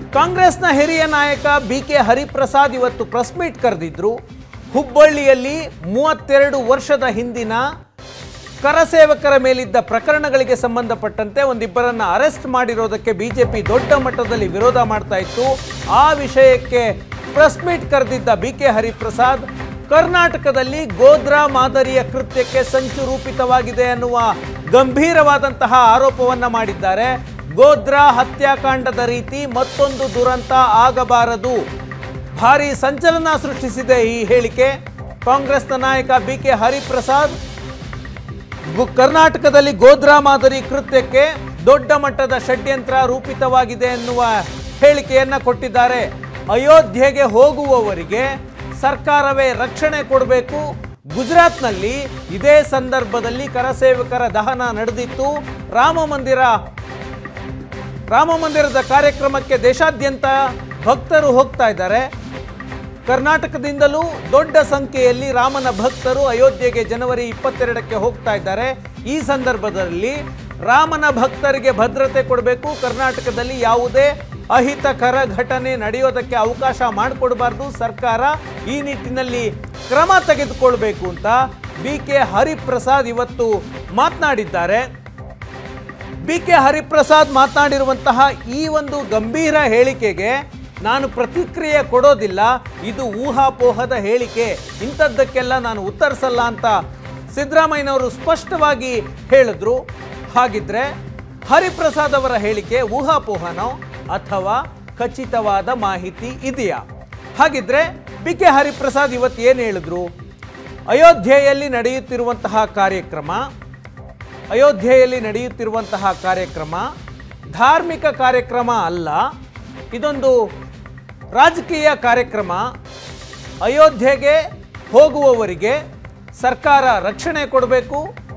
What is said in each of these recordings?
ಕಾಂಗ್ರೆಸ್ನ ಹಿರಿಯ ನಾಯಕ ಬಿ ಕೆ ಹರಿಪ್ರಸಾದ್ ಇವತ್ತು ಪ್ರೆಸ್ ಮೀಟ್ ಕರೆದಿದ್ರು ಹುಬ್ಬಳ್ಳಿಯಲ್ಲಿ ಮೂವತ್ತೆರಡು ವರ್ಷದ ಹಿಂದಿನ ಕರಸೇವಕರ ಮೇಲಿದ್ದ ಪ್ರಕರಣಗಳಿಗೆ ಸಂಬಂಧಪಟ್ಟಂತೆ ಒಂದಿಬ್ಬರನ್ನ ಅರೆಸ್ಟ್ ಮಾಡಿರೋದಕ್ಕೆ ಬಿಜೆಪಿ ದೊಡ್ಡ ಮಟ್ಟದಲ್ಲಿ ವಿರೋಧ ಮಾಡ್ತಾ ಇತ್ತು ಆ ವಿಷಯಕ್ಕೆ ಪ್ರೆಸ್ ಮೀಟ್ ಕರೆದಿದ್ದ ಬಿ ಕೆ ಹರಿಪ್ರಸಾದ್ ಕರ್ನಾಟಕದಲ್ಲಿ ಗೋದ್ರಾ ಮಾದರಿಯ ಕೃತ್ಯಕ್ಕೆ ಸಂಚು ರೂಪಿತವಾಗಿದೆ ಅನ್ನುವ ಗಂಭೀರವಾದಂತಹ ಆರೋಪವನ್ನ ಮಾಡಿದ್ದಾರೆ ಗೋದ್ರಾ ಹತ್ಯಾಕಾಂಡದ ರೀತಿ ಮತ್ತೊಂದು ದುರಂತ ಆಗಬಾರದು ಭಾರಿ ಸಂಚಲನ ಸೃಷ್ಟಿಸಿದೆ ಈ ಹೇಳಿಕೆ ಕಾಂಗ್ರೆಸ್ನ ನಾಯಕ ಬಿ ಕೆ ಹರಿಪ್ರಸಾದ್ ಗು- ಕರ್ನಾಟಕದಲ್ಲಿ ಗೋದ್ರಾ ಮಾದರಿ ಕೃತ್ಯಕ್ಕೆ ದೊಡ್ಡ ಮಟ್ಟದ ಷಡ್ಯಂತ್ರ ರೂಪಿತವಾಗಿದೆ ಎನ್ನುವ ಹೇಳಿಕೆಯನ್ನ ಕೊಟ್ಟಿದ್ದಾರೆ ಅಯೋಧ್ಯೆಗೆ ಹೋಗುವವರಿಗೆ ಸರ್ಕಾರವೇ ರಕ್ಷಣೆ ಕೊಡಬೇಕು ಗುಜರಾತ್ನಲ್ಲಿ ಇದೇ ಸಂದರ್ಭದಲ್ಲಿ ಕರಸೇವಕರ ದಹನ ನಡೆದಿತ್ತು ರಾಮ ಮಂದಿರ ರಾಮ ಮಂದಿರದ ಕಾರ್ಯಕ್ರಮಕ್ಕೆ ದೇಶಾದ್ಯಂತ ಭಕ್ತರು ಹೋಗ್ತಾ ಇದ್ದಾರೆ ಕರ್ನಾಟಕದಿಂದಲೂ ದೊಡ್ಡ ಸಂಖ್ಯೆಯಲ್ಲಿ ರಾಮನ ಭಕ್ತರು ಅಯೋಧ್ಯೆಗೆ ಜನವರಿ ಇಪ್ಪತ್ತೆರಡಕ್ಕೆ ಹೋಗ್ತಾ ಇದ್ದಾರೆ ಈ ಸಂದರ್ಭದಲ್ಲಿ ರಾಮನ ಭಕ್ತರಿಗೆ ಭದ್ರತೆ ಕೊಡಬೇಕು ಕರ್ನಾಟಕದಲ್ಲಿ ಯಾವುದೇ ಅಹಿತಕರ ಘಟನೆ ನಡೆಯೋದಕ್ಕೆ ಅವಕಾಶ ಮಾಡಿಕೊಡಬಾರ್ದು ಸರ್ಕಾರ ಈ ನಿಟ್ಟಿನಲ್ಲಿ ಕ್ರಮ ತೆಗೆದುಕೊಳ್ಬೇಕು ಅಂತ ಬಿ ಕೆ ಹರಿಪ್ರಸಾದ್ ಇವತ್ತು ಮಾತನಾಡಿದ್ದಾರೆ ಬಿ ಕೆ ಹರಿಪ್ರಸಾದ್ ಮಾತನಾಡಿರುವಂತಹ ಈ ಒಂದು ಗಂಭೀರ ಹೇಳಿಕೆಗೆ ನಾನು ಪ್ರತಿಕ್ರಿಯೆ ಕೊಡೋದಿಲ್ಲ ಇದು ಊಹಾಪೋಹದ ಹೇಳಿಕೆ ಇಂಥದ್ದಕ್ಕೆಲ್ಲ ನಾನು ಉತ್ತರಿಸಲ್ಲ ಅಂತ ಸಿದ್ದರಾಮಯ್ಯನವರು ಸ್ಪಷ್ಟವಾಗಿ ಹೇಳಿದ್ರು ಹಾಗಿದ್ರೆ ಹರಿಪ್ರಸಾದ್ ಅವರ ಹೇಳಿಕೆ ಊಹಾಪೋಹನೋ ಅಥವಾ ಖಚಿತವಾದ ಮಾಹಿತಿ ಇದೆಯಾ ಹಾಗಿದ್ರೆ ಬಿ ಕೆ ಹರಿಪ್ರಸಾದ್ ಇವತ್ತು ಏನು ಹೇಳಿದ್ರು ಅಯೋಧ್ಯೆಯಲ್ಲಿ ನಡೆಯುತ್ತಿರುವಂತಹ ಕಾರ್ಯಕ್ರಮ ಅಯೋಧ್ಯೆಯಲ್ಲಿ ನಡೆಯುತ್ತಿರುವಂತಹ ಕಾರ್ಯಕ್ರಮ ಧಾರ್ಮಿಕ ಕಾರ್ಯಕ್ರಮ ಅಲ್ಲ ಇದೊಂದು ರಾಜಕೀಯ ಕಾರ್ಯಕ್ರಮ ಅಯೋಧ್ಯೆಗೆ ಹೋಗುವವರಿಗೆ ಸರ್ಕಾರ ರಕ್ಷಣೆ ಕೊಡಬೇಕು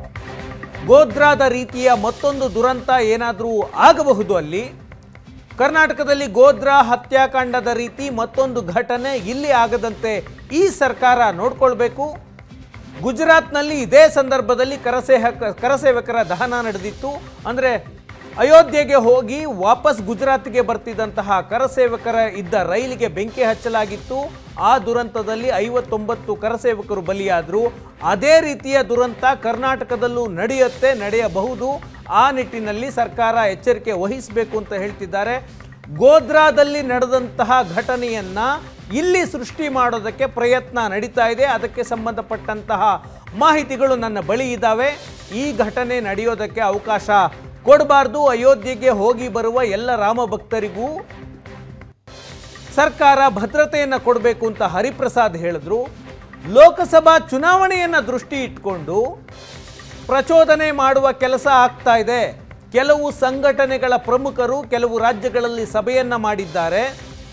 ಗೋಧ್ರಾದ ರೀತಿಯ ಮತ್ತೊಂದು ದುರಂತ ಏನಾದರೂ ಆಗಬಹುದು ಅಲ್ಲಿ ಕರ್ನಾಟಕದಲ್ಲಿ ಗೋಧ್ರಾ ಹತ್ಯಾಕಾಂಡದ ರೀತಿ ಮತ್ತೊಂದು ಘಟನೆ ಇಲ್ಲಿ ಆಗದಂತೆ ಈ ಸರ್ಕಾರ ನೋಡ್ಕೊಳ್ಬೇಕು ಗುಜರಾತ್ನಲ್ಲಿ ಇದೇ ಸಂದರ್ಭದಲ್ಲಿ ಕರಸೇವಕ ಕರಸೇವಕರ ದಹನ ನಡೆದಿತ್ತು ಅಂದರೆ ಅಯೋಧ್ಯೆಗೆ ಹೋಗಿ ವಾಪಸ್ ಗುಜರಾತ್ಗೆ ಬರ್ತಿದ್ದಂತಹ ಕರಸೇವಕರ ಇದ್ದ ರೈಲಿಗೆ ಬೆಂಕಿ ಹಚ್ಚಲಾಗಿತ್ತು ಆ ದುರಂತದಲ್ಲಿ ಐವತ್ತೊಂಬತ್ತು ಕರಸೇವಕರು ಬಲಿಯಾದರು ಅದೇ ರೀತಿಯ ದುರಂತ ಕರ್ನಾಟಕದಲ್ಲೂ ನಡೆಯುತ್ತೆ ನಡೆಯಬಹುದು ಆ ನಿಟ್ಟಿನಲ್ಲಿ ಸರ್ಕಾರ ಎಚ್ಚರಿಕೆ ವಹಿಸಬೇಕು ಅಂತ ಹೇಳ್ತಿದ್ದಾರೆ ಗೋಧ್ರಾದಲ್ಲಿ ನಡೆದಂತಹ ಘಟನೆಯನ್ನ ಇಲ್ಲಿ ಸೃಷ್ಟಿ ಮಾಡೋದಕ್ಕೆ ಪ್ರಯತ್ನ ನಡೀತಾ ಇದೆ ಅದಕ್ಕೆ ಸಂಬಂಧಪಟ್ಟಂತಹ ಮಾಹಿತಿಗಳು ನನ್ನ ಬಳಿ ಇದ್ದಾವೆ ಈ ಘಟನೆ ನಡೆಯೋದಕ್ಕೆ ಅವಕಾಶ ಕೊಡಬಾರ್ದು ಅಯೋಧ್ಯೆಗೆ ಹೋಗಿ ಬರುವ ಎಲ್ಲ ರಾಮ ಭಕ್ತರಿಗೂ ಸರ್ಕಾರ ಭದ್ರತೆಯನ್ನು ಕೊಡಬೇಕು ಅಂತ ಹರಿಪ್ರಸಾದ್ ಹೇಳಿದ್ರು ಲೋಕಸಭಾ ಚುನಾವಣೆಯನ್ನು ದೃಷ್ಟಿ ಇಟ್ಕೊಂಡು ಪ್ರಚೋದನೆ ಮಾಡುವ ಕೆಲಸ ಆಗ್ತಾ ಇದೆ ಕೆಲವು ಸಂಘಟನೆಗಳ ಪ್ರಮುಖರು ಕೆಲವು ರಾಜ್ಯಗಳಲ್ಲಿ ಸಭೆಯನ್ನ ಮಾಡಿದ್ದಾರೆ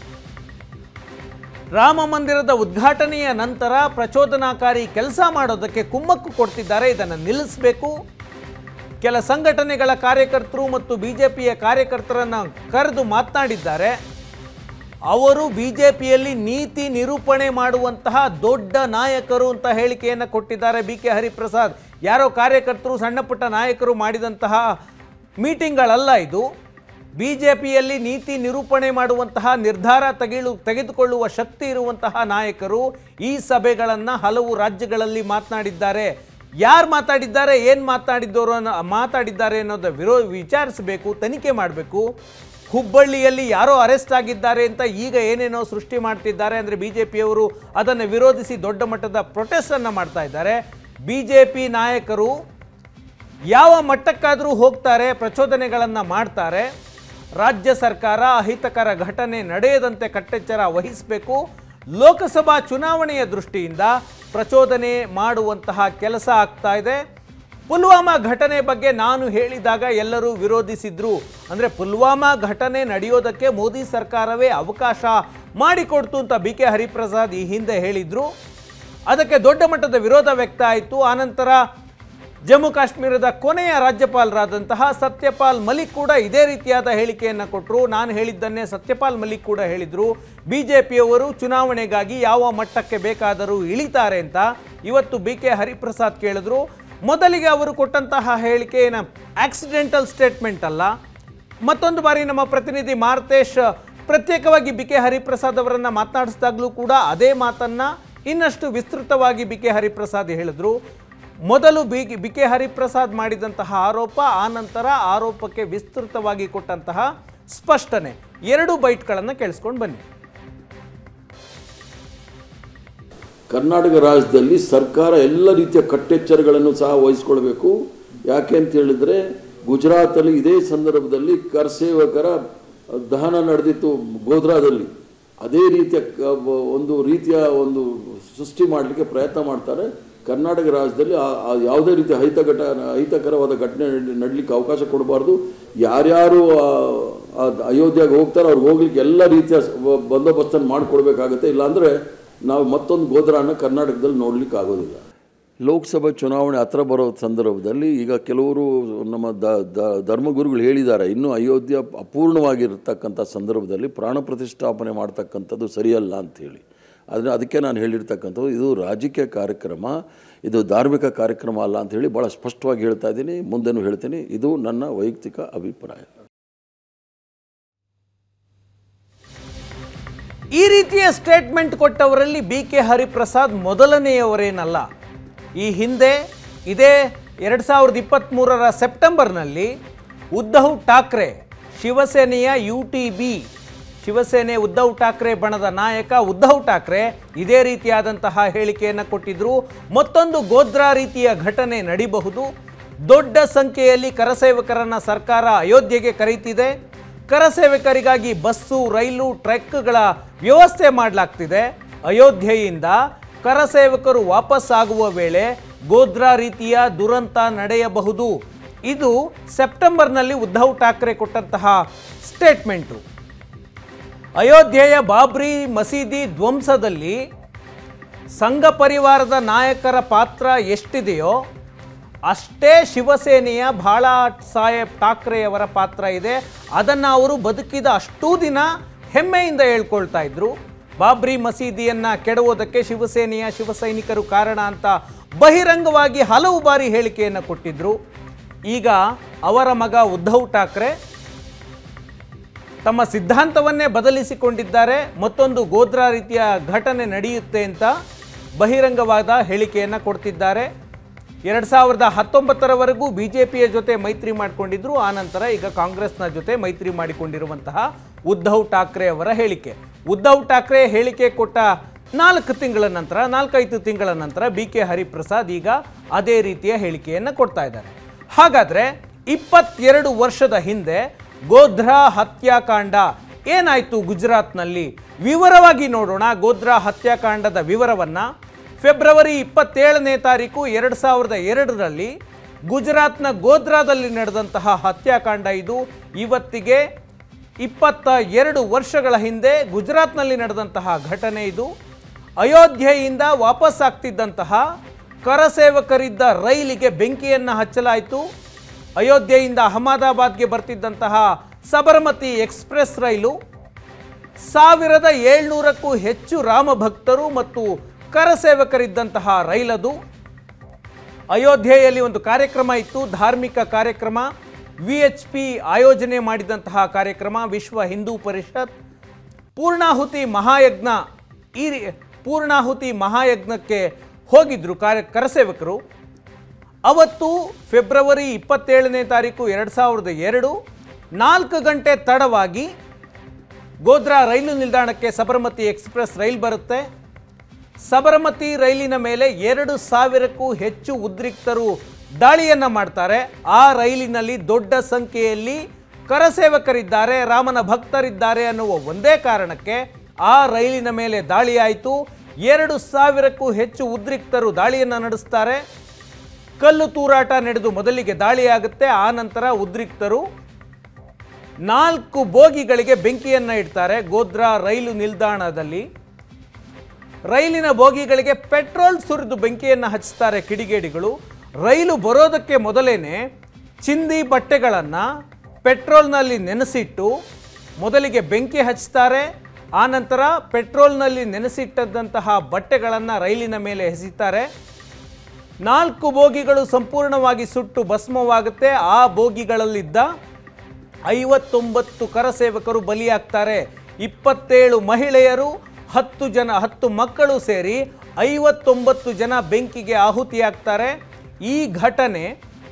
ರಾಮ ಮಂದಿರದ ಉದ್ಘಾಟನೆಯ ನಂತರ ಪ್ರಚೋದನಾಕಾರಿ ಕೆಲಸ ಮಾಡೋದಕ್ಕೆ ಕುಮ್ಮಕ್ಕು ಕೊಡ್ತಿದ್ದಾರೆ ಇದನ್ನು ನಿಲ್ಲಿಸಬೇಕು ಕೆಲ ಸಂಘಟನೆಗಳ ಕಾರ್ಯಕರ್ತರು ಮತ್ತು ಬಿಜೆಪಿಯ ಕಾರ್ಯಕರ್ತರನ್ನ ಕರೆದು ಮಾತನಾಡಿದ್ದಾರೆ ಅವರು ಬಿಜೆಪಿಯಲ್ಲಿ ನೀತಿ ನಿರೂಪಣೆ ಮಾಡುವಂತಹ ದೊಡ್ಡ ನಾಯಕರು ಅಂತ ಹೇಳಿಕೆಯನ್ನು ಕೊಟ್ಟಿದ್ದಾರೆ ಬಿ ಕೆ ಹರಿಪ್ರಸಾದ್ ಯಾರೋ ಕಾರ್ಯಕರ್ತರು ಸಣ್ಣ ಪುಟ್ಟ ನಾಯಕರು ಮಾಡಿದಂತಹ ಮೀಟಿಂಗ್ಗಳಲ್ಲ ಇದು ಬಿ ಜೆ ಪಿಯಲ್ಲಿ ನೀತಿ ನಿರೂಪಣೆ ಮಾಡುವಂತಹ ನಿರ್ಧಾರ ತೆಗೆಳು ತೆಗೆದುಕೊಳ್ಳುವ ಶಕ್ತಿ ಇರುವಂತಹ ನಾಯಕರು ಈ ಸಭೆಗಳನ್ನು ಹಲವು ರಾಜ್ಯಗಳಲ್ಲಿ ಮಾತನಾಡಿದ್ದಾರೆ ಯಾರು ಮಾತಾಡಿದ್ದಾರೆ ಏನು ಮಾತಾಡಿದ್ದವರು ಅನ್ನೋ ಮಾತಾಡಿದ್ದಾರೆ ಅನ್ನೋದು ವಿರೋ ವಿಚಾರಿಸಬೇಕು ತನಿಖೆ ಮಾಡಬೇಕು ಹುಬ್ಬಳ್ಳಿಯಲ್ಲಿ ಯಾರೋ ಅರೆಸ್ಟ್ ಆಗಿದ್ದಾರೆ ಅಂತ ಈಗ ಏನೇನೋ ಸೃಷ್ಟಿ ಮಾಡ್ತಿದ್ದಾರೆ ಅಂದರೆ ಬಿ ಜೆ ಪಿಯವರು ಅದನ್ನು ವಿರೋಧಿಸಿ ದೊಡ್ಡ ಮಟ್ಟದ ಪ್ರೊಟೆಸ್ಟನ್ನು ಮಾಡ್ತಾ ಇದ್ದಾರೆ ಬಿ ಜೆ ಪಿ ನಾಯಕರು ಯಾವ ಮಟ್ಟಕ್ಕಾದರೂ ಹೋಗ್ತಾರೆ ಪ್ರಚೋದನೆಗಳನ್ನು ಮಾಡ್ತಾರೆ ರಾಜ್ಯ ಸರ್ಕಾರ ಅಹಿತಕರ ಘಟನೆ ನಡೆಯದಂತೆ ಕಟ್ಟೆಚ್ಚರ ವಹಿಸಬೇಕು ಲೋಕಸಭಾ ಚುನಾವಣೆಯ ದೃಷ್ಟಿಯಿಂದ ಪ್ರಚೋದನೆ ಮಾಡುವಂತಹ ಕೆಲಸ ಆಗ್ತಾ ಇದೆ ಪುಲ್ವಾಮಾ ಘಟನೆ ಬಗ್ಗೆ ನಾನು ಹೇಳಿದಾಗ ಎಲ್ಲರೂ ವಿರೋಧಿಸಿದ್ರು ಅಂದರೆ ಪುಲ್ವಾಮಾ ಘಟನೆ ನಡೆಯೋದಕ್ಕೆ ಮೋದಿ ಸರ್ಕಾರವೇ ಅವಕಾಶ ಮಾಡಿಕೊಡ್ತು ಅಂತ ಬಿ ಕೆ ಹರಿಪ್ರಸಾದ್ ಈ ಹಿಂದೆ ಹೇಳಿದ್ರು ಅದಕ್ಕೆ ದೊಡ್ಡ ಮಟ್ಟದ ವಿರೋಧ ವ್ಯಕ್ತ ಆಯಿತು ಆನಂತರ ಜಮ್ಮು ಕಾಶ್ಮೀರದ ಕೊನೆಯ ರಾಜ್ಯಪಾಲರಾದಂತಹ ಸತ್ಯಪಾಲ್ ಮಲಿಕ್ ಕೂಡ ಇದೇ ರೀತಿಯಾದ ಹೇಳಿಕೆಯನ್ನು ಕೊಟ್ಟರು ನಾನು ಹೇಳಿದ್ದನ್ನೇ ಸತ್ಯಪಾಲ್ ಮಲಿಕ್ ಕೂಡ ಹೇಳಿದರು ಬಿ ಜೆ ಪಿಯವರು ಚುನಾವಣೆಗಾಗಿ ಯಾವ ಮಟ್ಟಕ್ಕೆ ಬೇಕಾದರೂ ಇಳಿತಾರೆ ಅಂತ ಇವತ್ತು ಬಿ ಕೆ ಹರಿಪ್ರಸಾದ್ ಕೇಳಿದ್ರು ಮೊದಲಿಗೆ ಅವರು ಕೊಟ್ಟಂತಹ ಹೇಳಿಕೆ ಏನು ಆಕ್ಸಿಡೆಂಟಲ್ ಸ್ಟೇಟ್ಮೆಂಟ್ ಅಲ್ಲ ಮತ್ತೊಂದು ಬಾರಿ ನಮ್ಮ ಪ್ರತಿನಿಧಿ ಮಾರ್ತೇಶ್ ಪ್ರತ್ಯೇಕವಾಗಿ ಬಿ ಕೆ ಹರಿಪ್ರಸಾದ್ ಅವರನ್ನ ಮಾತನಾಡಿಸಿದಾಗಲೂ ಕೂಡ ಅದೇ ಮಾತನ್ನ ಇನ್ನಷ್ಟು ವಿಸ್ತೃತವಾಗಿ ಬಿ ಕೆ ಹರಿಪ್ರಸಾದ್ ಹೇಳಿದ್ರು ಮೊದಲು ಬಿ ಬಿ ಕೆ ಹರಿಪ್ರಸಾದ್ ಮಾಡಿದಂತಹ ಆರೋಪ ಆ ನಂತರ ಆರೋಪಕ್ಕೆ ವಿಸ್ತೃತವಾಗಿ ಕೊಟ್ಟಂತಹ ಸ್ಪಷ್ಟನೆ ಎರಡು ಬೈಟ್ಗಳನ್ನು ಕೇಳಿಸ್ಕೊಂಡು ಬನ್ನಿ ಕರ್ನಾಟಕ ರಾಜ್ಯದಲ್ಲಿ ಸರ್ಕಾರ ಎಲ್ಲ ರೀತಿಯ ಕಟ್ಟೆಚ್ಚರಗಳನ್ನು ಸಹ ವಹಿಸ್ಕೊಳ್ಬೇಕು ಯಾಕೆ ಅಂತ ಹೇಳಿದ್ರೆ ಗುಜರಾತಲ್ಲಿ ಇದೇ ಸಂದರ್ಭದಲ್ಲಿ ಕರಸೇವಕರ ದಹನ ನಡೆದಿತ್ತು ಗೋಧ್ರಾದಲ್ಲಿ ಅದೇ ರೀತಿಯ ಕ- ಒಂದು ರೀತಿಯ ಒಂದು ಸೃಷ್ಟಿ ಮಾಡಲಿಕ್ಕೆ ಪ್ರಯತ್ನ ಮಾಡ್ತಾರೆ ಕರ್ನಾಟಕ ರಾಜ್ಯದಲ್ಲಿ ಆ- ಆ ಯಾವುದೇ ರೀತಿಯ ಅಹಿತಘಟ ಅಹಿತಕರವಾದ ಘಟನೆ ನಡ್- ನಡಲಿಕ್ಕೆ ಅವಕಾಶ ಕೊಡಬಾರ್ದು ಯಾರ್ಯಾರು ಆ- ಆ ಅಯೋಧ್ಯೆಗೆ ಹೋಗ್ತಾರೋ ಅವ್ರಿಗೆ ಹೋಗ್ಲಿಕ್ಕೆ ಎಲ್ಲ ರೀತಿಯ ಸ- ಬ- ಬಂದೋಬಸ್ತನ್ನು ಮಾಡಿಕೊಡ್ಬೇಕಾಗತ್ತೆ ಇಲ್ಲಾಂದರೆ ನಾವು ಮತ್ತೊಂದು ಗೋದ್ರನ ಕರ್ನಾಟಕದಲ್ಲಿ ನೋಡ್ಲಿಕ್ಕೆ ಆಗೋದಿಲ್ಲ ಲೋಕಸಭಾ ಚುನಾವಣೆ ಹತ್ರ ಬರೋ ಸಂದರ್ಭದಲ್ಲಿ ಈಗ ಕೆಲವರು ನಮ್ಮ ದ ದ- ಧರ್ಮಗುರುಗಳು ಹೇಳಿದ್ದಾರೆ ಇನ್ನೂ ಅಯೋಧ್ಯೆ ಅಪೂರ್ಣವಾಗಿರ್ತಕ್ಕಂಥ ಸಂದರ್ಭದಲ್ಲಿ ಪ್ರಾಣ ಪ್ರತಿಷ್ಠಾಪನೆ ಮಾಡ್ತಕ್ಕಂಥದ್ದು ಸರಿಯಲ್ಲ ಅಂಥೇಳಿ ಆದರೆ ಅದಕ್ಕೆ ನಾನು ಹೇಳಿರ್ತಕ್ಕಂಥದ್ದು ಇದು ರಾಜಕೀಯ ಕಾರ್ಯಕ್ರಮ ಇದು ಧಾರ್ಮಿಕ ಕಾರ್ಯಕ್ರಮ ಅಲ್ಲ ಅಂತ ಹೇಳಿ ಭಾಳ ಸ್ಪಷ್ಟವಾಗಿ ಹೇಳ್ತಾ ಇದ್ದೀನಿ ಮುಂದೆನೂ ಹೇಳ್ತೀನಿ ಇದು ನನ್ನ ವೈಯಕ್ತಿಕ ಅಭಿಪ್ರಾಯ ಈ ರೀತಿಯ ಸ್ಟೇಟ್ಮೆಂಟ್ ಕೊಟ್ಟವರಲ್ಲಿ ಬಿ ಕೆ ಹರಿಪ್ರಸಾದ್ ಮೊದಲನೆಯವರೇನಲ್ಲ ಈ ಹಿಂದೆ ಇದೇ ಎರಡು ಸಾವಿರದ ಇಪ್ಪತ್ತ್ಮೂರರ ಸೆಪ್ಟೆಂಬರ್ನಲ್ಲಿ ಉದ್ಧವ್ ಠಾಕ್ರೆ ಶಿವಸೇನೆಯ U T B Shiv Sena Uddhav Thackeray ಬಣದ ನಾಯಕ ಉದ್ಧವ್ ಠಾಕ್ರೆ ಇದೇ ರೀತಿಯಾದಂತಹ ಹೇಳಿಕೆಯನ್ನು ಕೊಟ್ಟಿದ್ರು ಮತ್ತೊಂದು ಗೋದ್ರಾ ರೀತಿಯ ಘಟನೆ ನಡಿಬಹುದು ದೊಡ್ಡ ಸಂಖ್ಯೆಯಲ್ಲಿ ಕರಸೇವಕರನ್ನ ಸರ್ಕಾರ ಅಯೋಧ್ಯೆಗೆ ಕರೀತಿದೆ ಕರಸೇವಕರಿಗಾಗಿ ಬಸ್ಸು ರೈಲು ಟ್ರಕ್ಗಳ ವ್ಯವಸ್ಥೆ ಮಾಡಲಾಗ್ತಿದೆ ಅಯೋಧ್ಯೆಯಿಂದ ಕರಸೇವಕರು ವಾಪಸ್ ಆಗುವ ವೇಳೆ ಗೋದ್ರಾ ರೀತಿಯ ದುರಂತ ನಡೆಯಬಹುದು ಇದು ಸೆಪ್ಟೆಂಬರ್ನಲ್ಲಿ ಉದ್ಧವ್ ಠಾಕ್ರೆ ಕೊಟ್ಟಂತಹ ಸ್ಟೇಟ್ಮೆಂಟು ಅಯೋಧ್ಯೆಯ ಬಾಬ್ರಿ ಮಸೀದಿ ಧ್ವಂಸದಲ್ಲಿ ಸಂಘ ಪರಿವಾರದ ನಾಯಕರ ಪಾತ್ರ ಎಷ್ಟಿದೆಯೋ ಅಷ್ಟೇ ಶಿವಸೇನೆಯ ಭಾಳ ಸಾಹೇಬ್ ಠಾಕ್ರೆಯವರ ಪಾತ್ರ ಇದೆ ಅದನ್ನು ಅವರು ಬದುಕಿದ ಅಷ್ಟೂ ದಿನ ಹೆಮ್ಮೆಯಿಂದ ಹೇಳ್ಕೊಳ್ತಾ ಇದ್ರು ಬಾಬ್ರಿ ಮಸೀದಿಯನ್ನ ಕೆಡವೋದಕ್ಕೆ ಶಿವಸೇನೆಯ ಶಿವಸೈನಿಕರು ಕಾರಣ ಅಂತ ಬಹಿರಂಗವಾಗಿ ಹಲವು ಬಾರಿ ಹೇಳಿಕೆಯನ್ನು ಕೊಟ್ಟಿದ್ರು ಈಗ ಅವರ ಮಗ ಉದ್ಧವ್ ಠಾಕ್ರೆ ತಮ್ಮ ಸಿದ್ಧಾಂತವನ್ನೇ ಬದಲಿಸಿಕೊಂಡಿದ್ದಾರೆ ಮತ್ತೊಂದು ಗೋದ್ರಾ ರೀತಿಯ ಘಟನೆ ನಡೆಯುತ್ತೆ ಅಂತ ಬಹಿರಂಗವಾದ ಹೇಳಿಕೆಯನ್ನು ಕೊಡ್ತಿದ್ದಾರೆ ಎರಡು ಸಾವಿರದ ಹತ್ತೊಂಬತ್ತರವರೆಗೂ ಬಿ ಜೆ ಪಿಯ ಜೊತೆ ಮೈತ್ರಿ ಮಾಡಿಕೊಂಡಿದ್ರು ಆನಂತರ ಈಗ ಕಾಂಗ್ರೆಸ್ನ ಜೊತೆ ಮೈತ್ರಿ ಮಾಡಿಕೊಂಡಿರುವಂತಹ ಉದ್ಧವ್ ಠಾಕ್ರೆ ಅವರ ಹೇಳಿಕೆ ಉದ್ಧವ್ ಠಾಕ್ರೆ ಹೇಳಿಕೆ ಕೊಟ್ಟ ನಾಲ್ಕು ತಿಂಗಳ ನಂತರ ನಾಲ್ಕೈದು ತಿಂಗಳ ನಂತರ ಬಿ ಕೆ ಹರಿಪ್ರಸಾದ್ ಈಗ ಅದೇ ರೀತಿಯ ಹೇಳಿಕೆಯನ್ನು ಕೊಡ್ತಾ ಇದ್ದಾರೆ ಹಾಗಾದ್ರೆ ಇಪ್ಪತ್ತೆರಡು ವರ್ಷದ ಹಿಂದೆ ಗೋಧ್ರಾ ಹತ್ಯಾಕಾಂಡ ಏನಾಯ್ತು ಗುಜರಾತ್ನಲ್ಲಿ ವಿವರವಾಗಿ ನೋಡೋಣ ಗೋಧ್ರಾ ಹತ್ಯಾಕಾಂಡದ ವಿವರವನ್ನ ಫೆಬ್ರವರಿ ಇಪ್ಪತ್ತೇಳನೇ ತಾರೀಕು ಎರಡು ಸಾವಿರದ ಎರಡರಲ್ಲಿ ಗುಜರಾತ್ನ ಗೋಧ್ರಾದಲ್ಲಿ ನಡೆದಂತಹ ಹತ್ಯಾಕಾಂಡ ಇದು ಇವತ್ತಿಗೆ ಇಪ್ಪತ್ತ ಎರಡು ವರ್ಷಗಳ ಹಿಂದೆ ಗುಜರಾತ್ನಲ್ಲಿ ನಡೆದಂತಹ ಘಟನೆ ಇದು ಅಯೋಧ್ಯೆಯಿಂದ ವಾಪಸ್ ಆಗ್ತಿದ್ದಂತಹ ಕರಸೇವಕರಿದ್ದ ರೈಲಿಗೆ ಬೆಂಕಿಯನ್ನು ಹಚ್ಚಲಾಯಿತು ಅಯೋಧ್ಯೆಯಿಂದ ಅಹಮದಾಬಾದ್ಗೆ ಬರ್ತಿದ್ದಂತಹ ಸಬರಮತಿ ಎಕ್ಸ್ಪ್ರೆಸ್ ರೈಲು ಸಾವಿರದ ಏಳ್ನೂರಕ್ಕೂ ಹೆಚ್ಚು ರಾಮಭಕ್ತರು ಮತ್ತು ಕರಸೇವಕರಿದ್ದಂತಹ ರೈಲದು ಅಯೋಧ್ಯೆಯಲ್ಲಿ ಒಂದು ಕಾರ್ಯಕ್ರಮ ಇತ್ತು ಧಾರ್ಮಿಕ ಕಾರ್ಯಕ್ರಮ ವಿ ಎಚ್ ಪಿ ಆಯೋಜನೆ ಮಾಡಿದಂತಹ ಕಾರ್ಯಕ್ರಮ ವಿಶ್ವ ಹಿಂದೂ ಪರಿಷತ್ ಪೂರ್ಣಾಹುತಿ ಮಹಾಯಜ್ಞ ಈ ರೀ- ಪೂರ್ಣಾಹುತಿ ಮಹಾಯಜ್ಞಕ್ಕೆ ಹೋಗಿದ್ರು ಕಾರ್ಯ ಕರಸೇವಕರು ಅವತ್ತು ಫೆಬ್ರವರಿ ಇಪ್ಪತ್ತೇಳನೇ ತಾರೀಕು ಎರಡು ಸಾವಿರದ ಎರಡು ನಾಲ್ಕು ಗಂಟೆ ತಡವಾಗಿ ಗೋಧ್ರಾ ರೈಲು ನಿಲ್ದಾಣಕ್ಕೆ ಸಬರಮತಿ ಎಕ್ಸ್ಪ್ರೆಸ್ ರೈಲ್ ಬರುತ್ತೆ ಸಬರಮತಿ ರೈಲಿನ ಮೇಲೆ ಎರಡು ಸಾವಿರಕ್ಕೂ ಹೆಚ್ಚು ಉದ್ರಿಕ್ತರು ದಾಳಿಯನ್ನ ಮಾಡ್ತಾರೆ ಆ ರೈಲಿನಲ್ಲಿ ದೊಡ್ಡ ಸಂಖ್ಯೆಯಲ್ಲಿ ಕರಸೇವಕರಿದ್ದಾರೆ ರಾಮನ ಭಕ್ತರಿದ್ದಾರೆ ಅನ್ನುವ ಒಂದೇ ಕಾರಣಕ್ಕೆ ಆ ರೈಲಿನ ಮೇಲೆ ದಾಳಿಯಾಯಿತು ಎರಡು ಸಾವಿರಕ್ಕೂ ಹೆಚ್ಚು ಉದ್ರಿಕ್ತರು ದಾಳಿಯನ್ನು ನಡೆಸ್ತಾರೆ ಕಲ್ಲು ತೂರಾಟ ನಡೆದು ಮೊದಲಿಗೆ ದಾಳಿಯಾಗುತ್ತೆ ಆ ನಂತರ ಉದ್ರಿಕ್ತರು ನಾಲ್ಕು ಬೋಗಿಗಳಿಗೆ ಬೆಂಕಿಯನ್ನು ಇಡ್ತಾರೆ ಗೋಧ್ರಾ ರೈಲು ನಿಲ್ದಾಣದಲ್ಲಿ ರೈಲಿನ ಬೋಗಿಗಳಿಗೆ ಪೆಟ್ರೋಲ್ ಸುರಿದು ಬೆಂಕಿಯನ್ನು ಹಚ್ತಾರೆ ಕಿಡಿಗೇಡಿಗಳು ರೈಲು ಬರೋದಕ್ಕೆ ಮೊದಲೇನೆ ಚಿಂದಿ ಬಟ್ಟೆಗಳನ್ನು ಪೆಟ್ರೋಲ್ನಲ್ಲಿ ನೆನೆಸಿಟ್ಟು ಮೊದಲಿಗೆ ಬೆಂಕಿ ಹಚ್ತಾರೆ ಆನಂತರ ಪೆಟ್ರೋಲ್ನಲ್ಲಿ ನೆನೆಸಿಟ್ಟಂತಹ ಬಟ್ಟೆಗಳನ್ನು ರೈಲಿನ ಮೇಲೆ ಎಸೆಯುತ್ತಾರೆ ನಾಲ್ಕು ಬೋಗಿಗಳು ಸಂಪೂರ್ಣವಾಗಿ ಸುಟ್ಟು ಭಸ್ಮವಾಗುತ್ತೆ ಆ ಬೋಗಿಗಳಲ್ಲಿದ್ದ ಐವತ್ತೊಂಬತ್ತು ಕರಸೇವಕರು ಬಲಿಯಾಗ್ತಾರೆ ಇಪ್ಪತ್ತೇಳು ಮಹಿಳೆಯರು ಹತ್ತು ಜನ ಹತ್ತು ಮಕ್ಕಳು ಸೇರಿ ಐವತ್ತೊಂಬತ್ತು ಜನ ಬೆಂಕಿಗೆ ಆಹುತಿಯಾಗ್ತಾರೆ ಈ ಘಟನೆ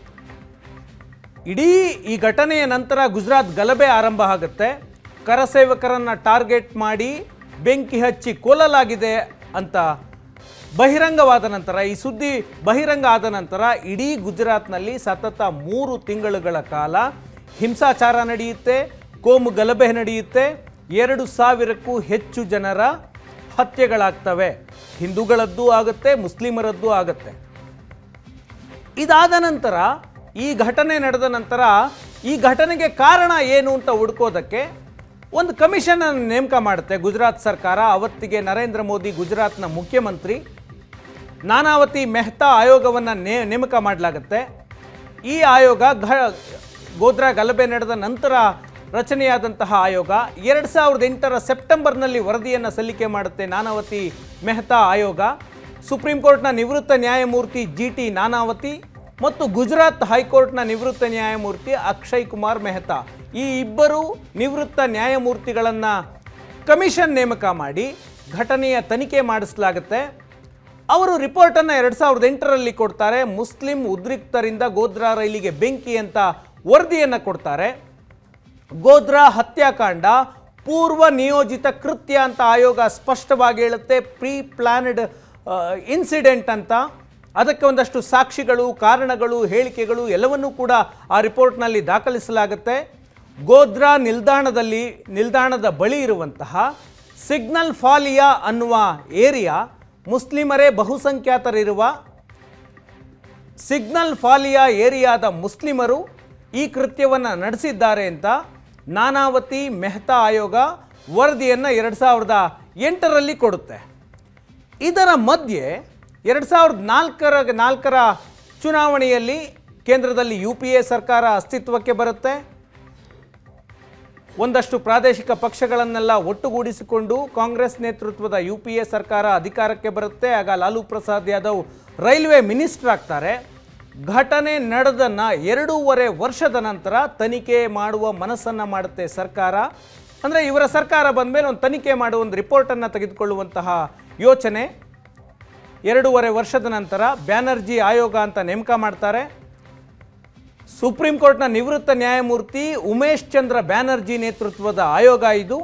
ಇಡೀ ಈ ಘಟನೆಯ ನಂತರ ಗುಜರಾತ್ ಗಲಭೆ ಆರಂಭ ಆಗುತ್ತೆ ಕರಸೇವಕರನ್ನು ಟಾರ್ಗೆಟ್ ಮಾಡಿ ಬೆಂಕಿ ಹಚ್ಚಿ ಕೊಲ್ಲಲಾಗಿದೆ ಅಂತ ಬಹಿರಂಗವಾದ ನಂತರ ಈ ಸುದ್ದಿ ಬಹಿರಂಗ ಆದ ನಂತರ ಇಡೀ ಗುಜರಾತ್ನಲ್ಲಿ ಸತತ ಮೂರು ತಿಂಗಳುಗಳ ಕಾಲ ಹಿಂಸಾಚಾರ ನಡೆಯುತ್ತೆ ಕೋಮು ಗಲಭೆ ನಡೆಯುತ್ತೆ ಎರಡು ಸಾವಿರಕ್ಕೂ ಹೆಚ್ಚು ಜನರ ಹತ್ಯೆಗಳಾಗ್ತವೆ ಹಿಂದೂಗಳದ್ದು ಆಗುತ್ತೆ ಮುಸ್ಲಿಮರದ್ದು ಆಗುತ್ತೆ ಇದಾದ ನಂತರ ಈ ಘಟನೆ ನಡೆದ ನಂತರ ಈ ಘಟನೆಗೆ ಕಾರಣ ಏನು ಅಂತ ಹುಡ್ಕೋದಕ್ಕೆ ಒಂದು ಕಮಿಷನ್ ಅನ್ನು ನೇಮಕ ಮಾಡುತ್ತೆ ಗುಜರಾತ್ ಸರ್ಕಾರ ಅವತ್ತಿಗೆ ನರೇಂದ್ರ ಮೋದಿ ಗುಜರಾತ್ನ ಮುಖ್ಯಮಂತ್ರಿ ನಾನಾವತಿ ಮೆಹ್ತಾ ಆಯೋಗವನ್ನು ನೇ ನೇಮಕ ಮಾಡಲಾಗುತ್ತೆ ಈ ಆಯೋಗ ಘ ಗೋಧ್ರಾ ಗಲಭೆ ನಡೆದ ನಂತರ ರಚನೆಯಾದಂತಹ ಆಯೋಗ ಎರಡು ಸಾವಿರದ ಎಂಟರ ಸೆಪ್ಟೆಂಬರ್ನಲ್ಲಿ ವರದಿಯನ್ನು ಸಲ್ಲಿಕೆ ಮಾಡುತ್ತೆ ನಾನಾವತಿ ಮೆಹ್ತಾ ಆಯೋಗ ಸುಪ್ರೀಂ ಕೋರ್ಟ್ನ ನಿವೃತ್ತ ನ್ಯಾಯಮೂರ್ತಿ ಜಿ ಟಿ ನಾನಾವತಿ ಮತ್ತು ಗುಜರಾತ್ ಹೈಕೋರ್ಟ್ನ ನಿವೃತ್ತ ನ್ಯಾಯಮೂರ್ತಿ ಅಕ್ಷಯ್ ಕುಮಾರ್ ಮೆಹ್ತಾ ಈ ಇಬ್ಬರು ನಿವೃತ್ತ ನ್ಯಾಯಮೂರ್ತಿಗಳನ್ನು ಕಮಿಷನ್ ನೇಮಕ ಮಾಡಿ ಘಟನೆಯ ತನಿಖೆ ಮಾಡಿಸಲಾಗುತ್ತೆ ಅವರು ರಿಪೋರ್ಟನ್ನು ಎರಡು ಸಾವಿರದ ಎಂಟರಲ್ಲಿ ಕೊಡ್ತಾರೆ ಮುಸ್ಲಿಂ ಉದ್ರಿಕ್ತರಿಂದ ಗೋಧ್ರಾ ರೈಲಿಗೆ ಬೆಂಕಿ ಅಂತ ವರದಿಯನ್ನು ಕೊಡ್ತಾರೆ ಗೋಧ್ರಾ ಹತ್ಯಾಕಾಂಡ ಪೂರ್ವ ನಿಯೋಜಿತ ಕೃತ್ಯ ಅಂತ ಆಯೋಗ ಸ್ಪಷ್ಟವಾಗಿ ಹೇಳುತ್ತೆ ಪ್ರೀ ಪ್ಲಾನ್ಡ್ ಇನ್ಸಿಡೆಂಟ್ ಅಂತ ಅದಕ್ಕೆ ಒಂದಷ್ಟು ಸಾಕ್ಷಿಗಳು ಕಾರಣಗಳು ಹೇಳಿಕೆಗಳು ಎಲ್ಲವನ್ನೂ ಕೂಡ ಆ ರಿಪೋರ್ಟ್ನಲ್ಲಿ ದಾಖಲಿಸಲಾಗುತ್ತೆ ಗೋಧ್ರಾ ನಿಲ್ದಾಣದಲ್ಲಿ ನಿಲ್ದಾಣದ ಬಳಿ ಇರುವಂತಹ ಸಿಗ್ನಲ್ ಫಾಲಿಯಾ ಅನ್ನುವ ಏರಿಯಾ ಮುಸ್ಲಿಮರೇ ಬಹುಸಂಖ್ಯಾತರಿರುವ ಸಿಗ್ನಲ್ ಫಾಲಿಯಾ ಏರಿಯಾದ ಮುಸ್ಲಿಮರು ಈ ಕೃತ್ಯವನ್ನು ನಡೆಸಿದ್ದಾರೆ ಅಂತ ನಾನಾವತಿ ಮೆಹ್ತಾ ಆಯೋಗ ವರದಿಯನ್ನು ಎರಡು ಸಾವಿರದ ಎಂಟರಲ್ಲಿ ಕೊಡುತ್ತೆ ಇದರ ಮಧ್ಯೆ ಎರಡು ಸಾವಿರದ ನಾಲ್ಕರ ನಾಲ್ಕರ ಚುನಾವಣೆಯಲ್ಲಿ ಕೇಂದ್ರದಲ್ಲಿ ಯು ಪಿ ಎ ಸರ್ಕಾರ ಅಸ್ತಿತ್ವಕ್ಕೆ ಬರುತ್ತೆ ಒಂದಷ್ಟು ಪ್ರಾದೇಶಿಕ ಪಕ್ಷಗಳನ್ನೆಲ್ಲ ಒಟ್ಟುಗೂಡಿಸಿಕೊಂಡು ಕಾಂಗ್ರೆಸ್ ನೇತೃತ್ವದ ಯು ಪಿ ಎ ಸರ್ಕಾರ ಅಧಿಕಾರಕ್ಕೆ ಬರುತ್ತೆ ಆಗ ಲಾಲೂ ಪ್ರಸಾದ್ ಯಾದವ್ ರೈಲ್ವೆ ಮಿನಿಸ್ಟರ್ ಆಗ್ತಾರೆ ಘಟನೆ ನಡೆದನ್ನ ಎರಡೂವರೆ ವರ್ಷದ ನಂತರ ತನಿಖೆ ಮಾಡುವ ಮನಸ್ಸನ್ನು ಮಾಡುತ್ತೆ ಸರ್ಕಾರ ಅಂದರೆ ಇವರ ಸರ್ಕಾರ ಬಂದ ಮೇಲೆ ಒಂದು ತನಿಖೆ ಮಾಡುವ ಒಂದು ರಿಪೋರ್ಟನ್ನು ತೆಗೆದುಕೊಳ್ಳುವಂತಹ ಯೋಚನೆ ಎರಡೂವರೆ ವರ್ಷದ ನಂತರ ಬ್ಯಾನರ್ಜಿ ಆಯೋಗ ಅಂತ ನೇಮಕ ಮಾಡ್ತಾರೆ ಸುಪ್ರೀಂ ಕೋರ್ಟ್ನ ನಿವೃತ್ತ ನ್ಯಾಯಮೂರ್ತಿ ಉಮೇಶ್ ಚಂದ್ರ ಬ್ಯಾನರ್ಜಿ ನೇತೃತ್ವದ ಆಯೋಗ ಇದು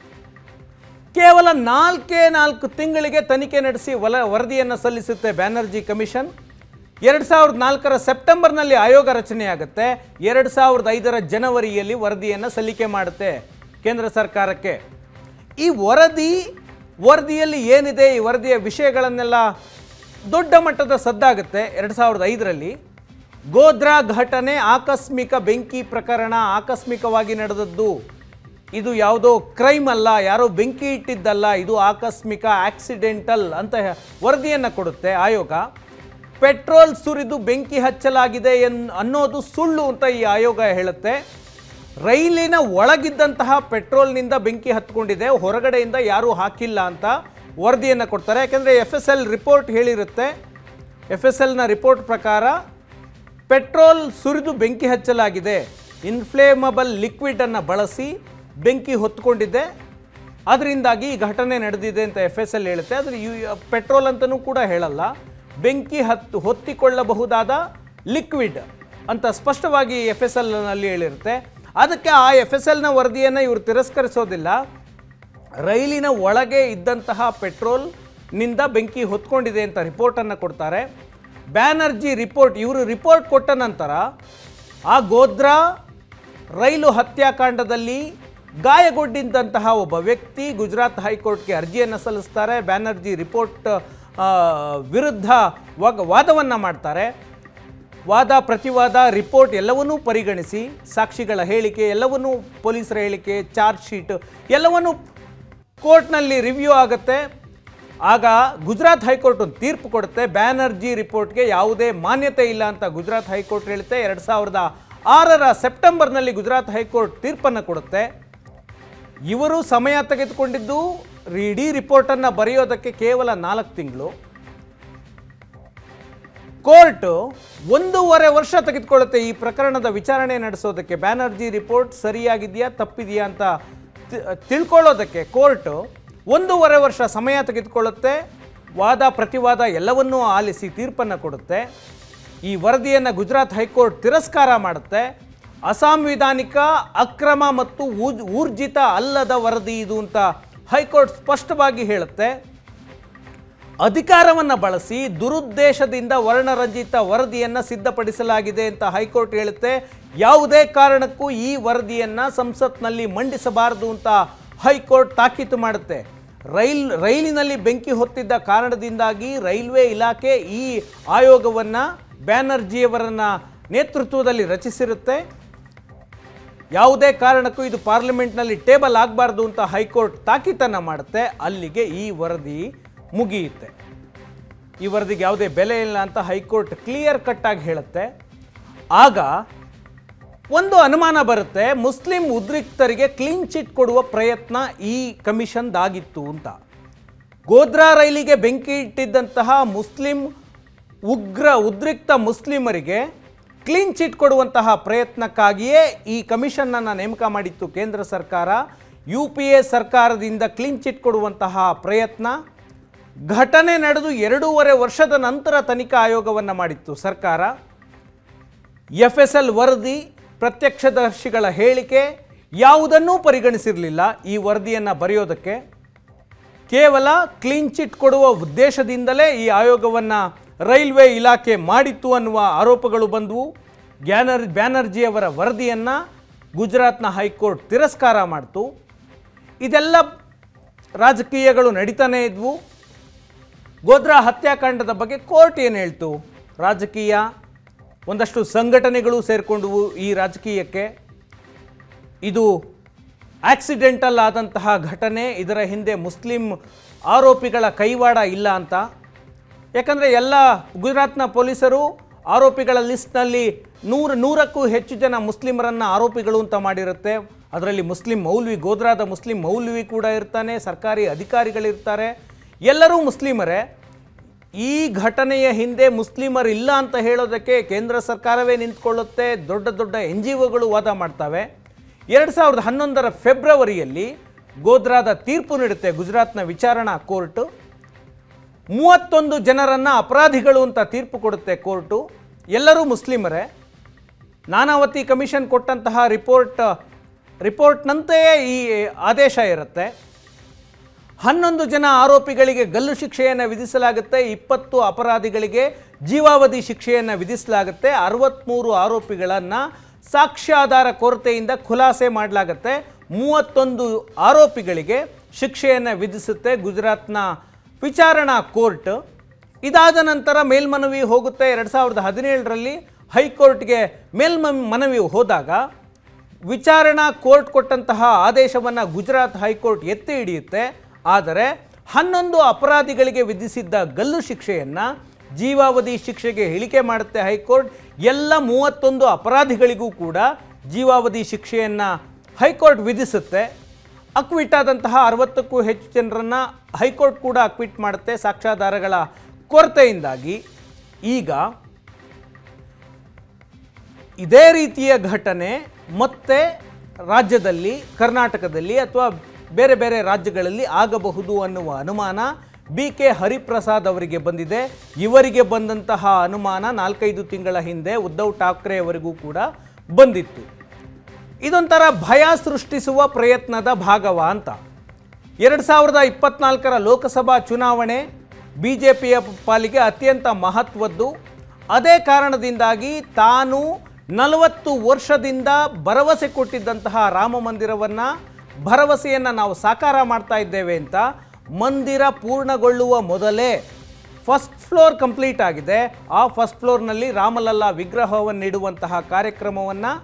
ಕೇವಲ ನಾಲ್ಕೇ ನಾಲ್ಕು ತಿಂಗಳಿಗೆ ತನಿಖೆ ನಡೆಸಿ ವಲ ವರದಿಯನ್ನು ಸಲ್ಲಿಸುತ್ತೆ ಬ್ಯಾನರ್ಜಿ ಕಮಿಷನ್ ಎರಡು ಸಾವಿರದ ನಾಲ್ಕರ ಸೆಪ್ಟೆಂಬರ್ನಲ್ಲಿ ಆಯೋಗ ರಚನೆಯಾಗುತ್ತೆ ಎರಡು ಸಾವಿರದ ಐದರ ಜನವರಿಯಲ್ಲಿ ವರದಿಯನ್ನು ಸಲ್ಲಿಕೆ ಮಾಡುತ್ತೆ ಕೇಂದ್ರ ಸರ್ಕಾರಕ್ಕೆ ಈ ವರದಿ ವರದಿಯಲ್ಲಿ ಏನಿದೆ ಈ ವರದಿಯ ವಿಷಯಗಳನ್ನೆಲ್ಲ ದೊಡ್ಡ ಮಟ್ಟದ ಸದ್ದಾಗುತ್ತೆ ಎರಡು ಸಾವಿರದ ಐದರಲ್ಲಿ ಗೋಧ್ರಾ ಘಟನೆ ಆಕಸ್ಮಿಕ ಬೆಂಕಿ ಪ್ರಕರಣ ಆಕಸ್ಮಿಕವಾಗಿ ನಡೆದದ್ದು ಇದು ಯಾವುದೋ ಕ್ರೈಮ್ ಅಲ್ಲ ಯಾರೋ ಬೆಂಕಿ ಇಟ್ಟಿದ್ದಲ್ಲ ಇದು ಆಕಸ್ಮಿಕ ಆಕ್ಸಿಡೆಂಟಲ್ ಅಂತ ವರದಿಯನ್ನು ಕೊಡುತ್ತೆ ಆಯೋಗ ಪೆಟ್ರೋಲ್ ಸುರಿದು ಬೆಂಕಿ ಹಚ್ಚಲಾಗಿದೆ ಎನ್ ಅನ್ನೋದು ಸುಳ್ಳು ಅಂತ ಈ ಆಯೋಗ ಹೇಳುತ್ತೆ ರೈಲಿನ ಒಳಗಿದ್ದಂತಹ ಪೆಟ್ರೋಲ್ನಿಂದ ಬೆಂಕಿ ಹತ್ಕೊಂಡಿದೆ ಹೊರಗಡೆಯಿಂದ ಯಾರೂ ಹಾಕಿಲ್ಲ ಅಂತ ವರದಿಯನ್ನು ಕೊಡ್ತಾರೆ ಯಾಕೆಂದರೆ ಎಫ್ ಎಸ್ ಎಲ್ ರಿಪೋರ್ಟ್ ಹೇಳಿರುತ್ತೆ ಎಫ್ ಎಸ್ ಎಲ್ನ ರಿಪೋರ್ಟ್ ಪ್ರಕಾರ ಪೆಟ್ರೋಲ್ ಸುರಿದು ಬೆಂಕಿ ಹಚ್ಚಲಾಗಿದೆ ಇನ್ಫ್ಲೇಮಬಲ್ ಲಿಕ್ವಿಡನ್ನು ಬಳಸಿ ಬೆಂಕಿ ಹೊತ್ಕೊಂಡಿದೆ ಅದರಿಂದಾಗಿ ಈ ಘಟನೆ ನಡೆದಿದೆ ಅಂತ ಎಫ್ ಎಸ್ ಎಲ್ ಹೇಳುತ್ತೆ ಆದರೆ ಯು ಪೆಟ್ರೋಲ್ ಅಂತಲೂ ಕೂಡ ಹೇಳಲ್ಲ ಬೆಂಕಿ ಹತ್ತು ಹೊತ್ತಿಕೊಳ್ಳಬಹುದಾದ ಲಿಕ್ವಿಡ್ ಅಂತ ಸ್ಪಷ್ಟವಾಗಿ ಎಫ್ ಎಸ್ ಎಲ್ನಲ್ಲಿ ಹೇಳಿರುತ್ತೆ ಅದಕ್ಕೆ ಆ ಎಫ್ ಎಸ್ ಎಲ್ನ ವರದಿಯನ್ನು ಇವರು ತಿರಸ್ಕರಿಸೋದಿಲ್ಲ ರೈಲಿನ ಒಳಗೆ ಇದ್ದಂತಹ ಪೆಟ್ರೋಲ್ನಿಂದ ಬೆಂಕಿ ಹೊತ್ಕೊಂಡಿದೆ ಅಂತ ರಿಪೋರ್ಟನ್ನು ಕೊಡ್ತಾರೆ ಬ್ಯಾನರ್ಜಿ ರಿಪೋರ್ಟ್ ಇವರು ರಿಪೋರ್ಟ್ ಕೊಟ್ಟ ನಂತರ ಆ ಗೋಧ್ರಾ ರೈಲು ಹತ್ಯಾಕಾಂಡದಲ್ಲಿ ಗಾಯಗೊಂಡಿದ್ದಂತಹ ಒಬ್ಬ ವ್ಯಕ್ತಿ ಗುಜರಾತ್ ಹೈಕೋರ್ಟ್ಗೆ ಅರ್ಜಿಯನ್ನು ಸಲ್ಲಿಸ್ತಾರೆ ಬ್ಯಾನರ್ಜಿ ರಿಪೋರ್ಟ್ ಆ, ವಿರುದ್ಧ ವಾಗ ವಾದವನ್ನು ಮಾಡ್ತಾರೆ ವಾದ ಪ್ರತಿವಾದ ರಿಪೋರ್ಟ್ ಎಲ್ಲವನ್ನೂ ಪರಿಗಣಿಸಿ ಸಾಕ್ಷಿಗಳ ಹೇಳಿಕೆ ಎಲ್ಲವನ್ನೂ ಪೊಲೀಸರ ಹೇಳಿಕೆ ಚಾರ್ಜ್ ಶೀಟ್ ಎಲ್ಲವನ್ನೂ ಕೋರ್ಟ್ನಲ್ಲಿ ರಿವ್ಯೂ ಆಗುತ್ತೆ ಆಗ ಗುಜರಾತ್ ಹೈಕೋರ್ಟ್ ಒಂದು ತೀರ್ಪು ಕೊಡುತ್ತೆ ಬ್ಯಾನರ್ಜಿ ರಿಪೋರ್ಟ್ಗೆ ಯಾವುದೇ ಮಾನ್ಯತೆ ಇಲ್ಲ ಅಂತ ಗುಜರಾತ್ ಹೈಕೋರ್ಟ್ ಹೇಳುತ್ತೆ ಎರಡು ಸಾವಿರದ ಆರರ ಸೆಪ್ಟೆಂಬರ್ನಲ್ಲಿ ಗುಜರಾತ್ ಹೈಕೋರ್ಟ್ ತೀರ್ಪನ್ನು ಕೊಡುತ್ತೆ ಇವರು ಸಮಯ ತೆಗೆದುಕೊಂಡಿದ್ದು ಇಡೀ ರಿಪೋರ್ಟನ್ನು ಬರೆಯೋದಕ್ಕೆ ಕೇವಲ ನಾಲ್ಕು ತಿಂಗಳು ಕೋರ್ಟ್ ಒಂದೂವರೆ ವರ್ಷ ತೆಗೆದುಕೊಳ್ಳುತ್ತೆ ಈ ಪ್ರಕರಣದ ವಿಚಾರಣೆ ನಡೆಸೋದಕ್ಕೆ ಬ್ಯಾನರ್ಜಿ ರಿಪೋರ್ಟ್ ಸರಿಯಾಗಿದೆಯಾ ತಪ್ಪಿದೆಯಾ ಅಂತ ತಿ- ತಿಳ್ಕೊಳ್ಳೋದಕ್ಕೆ ಕೋರ್ಟು ಒಂದೂವರೆ ವರ್ಷ ಸಮಯ ತೆಗೆದುಕೊಳ್ಳುತ್ತೆ ವಾದ ಪ್ರತಿವಾದ ಎಲ್ಲವನ್ನೂ ಆಲಿಸಿ ತೀರ್ಪನ್ನು ಕೊಡುತ್ತೆ ಈ ವರದಿಯನ್ನು ಗುಜರಾತ್ ಹೈಕೋರ್ಟ್ ತಿರಸ್ಕಾರ ಮಾಡುತ್ತೆ ಅಸಾಂವಿಧಾನಿಕ ಅಕ್ರಮ ಮತ್ತು ಊಜ್- ಊರ್ಜಿತ ಅಲ್ಲದ ವರದಿ ಇದು ಅಂತ ಹೈಕೋರ್ಟ್ ಸ್ಪಷ್ಟವಾಗಿ ಹೇಳುತ್ತೆ ಅಧಿಕಾರವನ್ನು ಬಳಸಿ ದುರುದ್ದೇಶದಿಂದ ವರ್ಣರಂಜಿತ ವರದಿಯನ್ನು ಸಿದ್ಧಪಡಿಸಲಾಗಿದೆ ಅಂತ ಹೈಕೋರ್ಟ್ ಹೇಳುತ್ತೆ ಯಾವುದೇ ಕಾರಣಕ್ಕೂ ಈ ವರದಿಯನ್ನು ಸಂಸತ್ನಲ್ಲಿ ಮಂಡಿಸಬಾರದು ಅಂತ ಹೈಕೋರ್ಟ್ ತಾಕೀತು ಮಾಡುತ್ತೆ ರೈಲ್ ರೈಲಿನಲ್ಲಿ ಬೆಂಕಿ ಹೊತ್ತಿದ್ದ ಕಾರಣದಿಂದಾಗಿ ರೈಲ್ವೆ ಇಲಾಖೆ ಈ ಆಯೋಗವನ್ನು ಬ್ಯಾನರ್ಜಿಯವರನ್ನ ನೇತೃತ್ವದಲ್ಲಿ ರಚಿಸಿರುತ್ತೆ ಯಾವುದೇ ಕಾರಣಕ್ಕೂ ಇದು ಪಾರ್ಲಿಮೆಂಟ್ನಲ್ಲಿ ಟೇಬಲ್ ಆಗಬಾರ್ದು ಅಂತ ಹೈಕೋರ್ಟ್ ತಾಕೀತನ್ನು ಮಾಡುತ್ತೆ ಅಲ್ಲಿಗೆ ಈ ವರದಿ ಮುಗಿಯುತ್ತೆ ಈ ವರದಿಗೆ ಯಾವುದೇ ಬೆಲೆ ಇಲ್ಲ ಅಂತ ಹೈಕೋರ್ಟ್ ಕ್ಲಿಯರ್ ಕಟ್ ಆಗಿ ಹೇಳುತ್ತೆ ಆಗ ಒಂದು ಅನುಮಾನ ಬರುತ್ತೆ ಮುಸ್ಲಿಂ ಉದ್ರಿಕ್ತರಿಗೆ ಕ್ಲೀನ್ ಚಿಟ್ ಕೊಡುವ ಪ್ರಯತ್ನ ಈ ಕಮಿಷನ್ದಾಗಿತ್ತು ಅಂತ ಗೋಧ್ರಾ ರೈಲಿಗೆ ಬೆಂಕಿ ಇಟ್ಟಿದ್ದಂತಹ ಮುಸ್ಲಿಂ ಉಗ್ರ ಉದ್ರಿಕ್ತ ಮುಸ್ಲಿಮರಿಗೆ ಕ್ಲೀನ್ ಚಿಟ್ ಕೊಡುವಂತಹ ಪ್ರಯತ್ನಕ್ಕಾಗಿಯೇ ಈ ಕಮಿಷನ್ನನ್ನು ನೇಮಕ ಮಾಡಿತ್ತು ಕೇಂದ್ರ ಸರ್ಕಾರ ಯು ಪಿ ಎ ಸರ್ಕಾರದಿಂದ ಕ್ಲೀನ್ ಚಿಟ್ ಕೊಡುವಂತಹ ಪ್ರಯತ್ನ ಘಟನೆ ನಡೆದು ಎರಡೂವರೆ ವರ್ಷದ ನಂತರ ತನಿಖಾ ಆಯೋಗವನ್ನು ಮಾಡಿತ್ತು ಸರ್ಕಾರ ಎಫ್ ಎಸ್ ಎಲ್ ವರದಿ ಪ್ರತ್ಯಕ್ಷದರ್ಶಿಗಳ ಹೇಳಿಕೆ ಯಾವುದನ್ನೂ ಪರಿಗಣಿಸಿರಲಿಲ್ಲ ಈ ವರದಿಯನ್ನು ಬರೆಯೋದಕ್ಕೆ ಕೇವಲ ಕ್ಲೀನ್ ಚಿಟ್ ಕೊಡುವ ಉದ್ದೇಶದಿಂದಲೇ ಈ ಆಯೋಗವನ್ನು ರೈಲ್ವೆ ಇಲಾಖೆ ಮಾಡಿತ್ತು ಅನ್ನುವ ಆರೋಪಗಳು ಬಂದವು ಗ್ಯಾನರ್ ಬ್ಯಾನರ್ಜಿಯವರ ವರದಿಯನ್ನು ಗುಜರಾತ್ನ ಹೈಕೋರ್ಟ್ ತಿರಸ್ಕಾರ ಮಾಡಿತು ಇದೆಲ್ಲ ರಾಜಕೀಯಗಳು ನಡೀತಾನೇ ಇದ್ವು ಗೋಧ್ರಾ ಹತ್ಯಾಕಾಂಡದ ಬಗ್ಗೆ ಕೋರ್ಟ್ ಏನು ಹೇಳ್ತು ರಾಜಕೀಯ ಒಂದಷ್ಟು ಸಂಘಟನೆಗಳು ಸೇರಿಕೊಂಡವು ಈ ರಾಜಕೀಯಕ್ಕೆ ಇದು ಆಕ್ಸಿಡೆಂಟಲ್ ಆದಂತಹ ಘಟನೆ ಇದರ ಹಿಂದೆ ಮುಸ್ಲಿಂ ಆರೋಪಿಗಳ ಕೈವಾಡ ಇಲ್ಲ ಅಂತ ಯಾಕಂದರೆ ಎಲ್ಲ ಗುಜರಾತ್ನ ಪೊಲೀಸರು ಆರೋಪಿಗಳ ಲಿಸ್ಟ್ನಲ್ಲಿ ನೂರು ನೂರಕ್ಕೂ ಹೆಚ್ಚು ಜನ ಮುಸ್ಲಿಮರನ್ನು ಆರೋಪಿಗಳು ಅಂತ ಮಾಡಿರುತ್ತೆ ಅದರಲ್ಲಿ ಮುಸ್ಲಿಂ ಮೌಲ್ವಿ ಗೋಧ್ರಾದ ಮುಸ್ಲಿಂ ಮೌಲ್ವಿ ಕೂಡ ಇರ್ತಾನೆ ಸರ್ಕಾರಿ ಅಧಿಕಾರಿಗಳಿರ್ತಾರೆ ಎಲ್ಲರೂ ಮುಸ್ಲಿಮರೇ ಈ ಘಟನೆಯ ಹಿಂದೆ ಮುಸ್ಲಿಮರು ಇಲ್ಲ ಅಂತ ಹೇಳೋದಕ್ಕೆ ಕೇಂದ್ರ ಸರ್ಕಾರವೇ ನಿಂತ್ಕೊಳ್ಳುತ್ತೆ ದೊಡ್ಡ ದೊಡ್ಡ ಎನ್ ಜಿ ಒಗಳು ವಾದ ಮಾಡ್ತವೆ ಎರಡು ಸಾವಿರದ ಹನ್ನೊಂದರ ಫೆಬ್ರವರಿಯಲ್ಲಿ ಗೋಧ್ರಾದ ತೀರ್ಪು ನೀಡುತ್ತೆ ಗುಜರಾತ್ನ ವಿಚಾರಣಾ ಕೋರ್ಟು ಮೂವತ್ತೊಂದು ಜನರನ್ನು ಅಪರಾಧಿಗಳು ಅಂತ ತೀರ್ಪು ಕೊಡುತ್ತೆ ಕೋರ್ಟು ಎಲ್ಲರೂ ಮುಸ್ಲಿಮರೇ ನಾನಾವತಿ ಕಮಿಷನ್ ಕೊಟ್ಟಂತಹ ರಿಪೋರ್ಟ್ ರಿಪೋರ್ಟ್ನಂತೆಯೇ ಈ ಆದೇಶ ಇರುತ್ತೆ ಹನ್ನೊಂದು ಜನ ಆರೋಪಿಗಳಿಗೆ ಗಲ್ಲು ಶಿಕ್ಷೆಯನ್ನು ವಿಧಿಸಲಾಗುತ್ತೆ ಇಪ್ಪತ್ತು ಅಪರಾಧಿಗಳಿಗೆ ಜೀವಾವಧಿ ಶಿಕ್ಷೆಯನ್ನು ವಿಧಿಸಲಾಗುತ್ತೆ ಅರವತ್ತ್ಮೂರು ಆರೋಪಿಗಳನ್ನು ಸಾಕ್ಷ್ಯಾಧಾರ ಕೊರತೆಯಿಂದ ಖುಲಾಸೆ ಮಾಡಲಾಗುತ್ತೆ ಮೂವತ್ತೊಂದು ಆರೋಪಿಗಳಿಗೆ ಶಿಕ್ಷೆಯನ್ನು ವಿಧಿಸುತ್ತೆ ಗುಜರಾತ್ನ ವಿಚಾರಣಾ ಕೋರ್ಟ್ ಇದಾದ ನಂತರ ಮೇಲ್ಮನವಿ ಹೋಗುತ್ತೆ ಎರಡು ಸಾವಿರದ ಹದಿನೇಳರಲ್ಲಿ ಹೈಕೋರ್ಟ್ಗೆ ಮೇಲ್ಮ ಮನವಿ ಹೋದಾಗ ವಿಚಾರಣಾ ಕೋರ್ಟ್ ಕೊಟ್ಟಂತಹ ಆದೇಶವನ್ನು ಗುಜರಾತ್ ಹೈಕೋರ್ಟ್ ಎತ್ತಿ ಹಿಡಿಯುತ್ತೆ ಆದರೆ ಹನ್ನೊಂದು ಅಪರಾಧಿಗಳಿಗೆ ವಿಧಿಸಿದ್ದ ಗಲ್ಲು ಶಿಕ್ಷೆಯನ್ನು ಜೀವಾವಧಿ ಶಿಕ್ಷೆಗೆ ಇಳಿಕೆ ಮಾಡುತ್ತೆ ಹೈಕೋರ್ಟ್ ಎಲ್ಲ ಮೂವತ್ತೊಂದು ಅಪರಾಧಿಗಳಿಗೂ ಕೂಡ ಜೀವಾವಧಿ ಶಿಕ್ಷೆಯನ್ನು ಹೈಕೋರ್ಟ್ ವಿಧಿಸುತ್ತೆ ಅಕ್ವಿಟ್ ಆದಂತಹ ಅರವತ್ತಕ್ಕೂ ಹೆಚ್ಚು ಜನರನ್ನು ಹೈಕೋರ್ಟ್ ಕೂಡ ಅಕ್ವಿಟ್ ಮಾಡುತ್ತೆ ಸಾಕ್ಷ್ಯಾಧಾರಗಳ ಕೊರತೆಯಿಂದಾಗಿ ಈಗ ಇದೇ ರೀತಿಯ ಘಟನೆ ಮತ್ತೆ ರಾಜ್ಯದಲ್ಲಿ ಕರ್ನಾಟಕದಲ್ಲಿ ಅಥವಾ ಬೇರೆ ಬೇರೆ ರಾಜ್ಯಗಳಲ್ಲಿ ಆಗಬಹುದು ಅನ್ನುವ ಅನುಮಾನ ಬಿ ಕೆ ಹರಿಪ್ರಸಾದ್ ಅವರಿಗೆ ಬಂದಿದೆ ಇವರಿಗೆ ಬಂದಂತಹ ಅನುಮಾನ ನಾಲ್ಕೈದು ತಿಂಗಳ ಹಿಂದೆ ಉದ್ಧವ್ ಠಾಕ್ರೆ ಅವರಿಗೂ ಕೂಡ ಬಂದಿತ್ತು ಇದೊಂಥರ ಭಯ ಸೃಷ್ಟಿಸುವ ಪ್ರಯತ್ನದ ಭಾಗವ ಅಂತ ಎರಡು ಸಾವಿರದ ಇಪ್ಪತ್ನಾಲ್ಕರ ಲೋಕಸಭಾ ಚುನಾವಣೆ ಬಿ ಜೆ ಪಿಯ ಪಾಲಿಗೆ ಅತ್ಯಂತ ಮಹತ್ವದ್ದು ಅದೇ ಕಾರಣದಿಂದಾಗಿ ತಾನು ನಲವತ್ತು ವರ್ಷದಿಂದ ಭರವಸೆ ಕೊಟ್ಟಿದ್ದಂತಹ ರಾಮ ಮಂದಿರವನ್ನು ಭರವಸೆಯನ್ನು ನಾವು ಸಾಕಾರ ಮಾಡ್ತಾ ಇದ್ದೇವೆ ಅಂತ ಮಂದಿರ ಪೂರ್ಣಗೊಳ್ಳುವ ಮೊದಲೇ ಫಸ್ಟ್ ಫ್ಲೋರ್ ಕಂಪ್ಲೀಟ್ ಆಗಿದೆ ಆ ಫಸ್ಟ್ ಫ್ಲೋರ್ನಲ್ಲಿ ರಾಮಲಲ್ಲಾ ವಿಗ್ರಹವನ್ನು ಇಡುವಂತಹ ಕಾರ್ಯಕ್ರಮವನ್ನು